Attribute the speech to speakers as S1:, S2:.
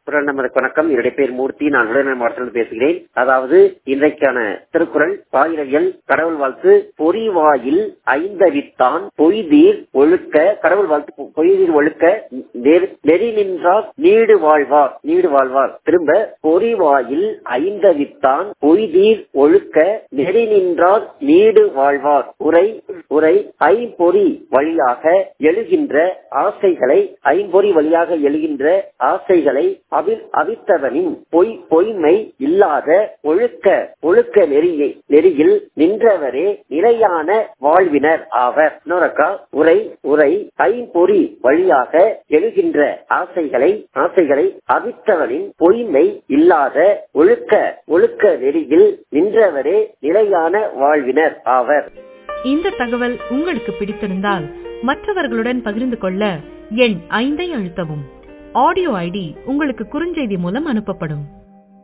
S1: குரல் நம்பருக்கு வணக்கம் என்னுடைய பேர் மூர்த்தி நான் உடனே மாவட்டத்தில் பேசுகிறேன் அதாவது இன்றைக்கான திருக்குறள் பாயிரவியல் கடவுள் வாழ்த்து பொறிவாயில் ஐந்தவித்தான் பொய்தீர் ஒழுக்க கடவுள் வாழ்த்து பொய்தீர் ஒழுக்க நெறி- நெறி நின்றார் நீடு வாழ்வார் நீடு வாழ்வார் திரும்ப பொறிவாயில் ஐந்தவித்தான் பொய்தீர் ஒழுக்க நெறி நின்றார் நீடு வாழ்வார் உரை உரை ஐம்பொறி வழியாக எழுகின்ற ஆசைகளை ஐம்பொறி வழியாக எழுகின்ற ஆசைகளை அவி- அவித்தவனின் பொய் பொய்மை இல்லாத ஒழுக்க ஒழுக்க நெறியை நெறியில் நின்றவரே நிலையான வாழ்வினர் ஆவர் இன்னொருக்கா உரை உரை ஐம்பொறி வழியாக எழுகின்ற ஆசைகளை ஆசைகளை அவித்தவனின் பொய்மை இல்லாத ஒழுக்க ஒழுக்க நெறியில் நின்றவரே நிலையான வாழ்வினர் ஆவர்
S2: இந்த தகவல் உங்களுக்கு பிடித்திருந்தால் மற்றவர்களுடன் பகிர்ந்து கொள்ள எண் ஐந்தை அழுத்தவும் ஆடியோ ஐடி உங்களுக்கு குறுஞ்செய்தி மூலம் அனுப்பப்படும்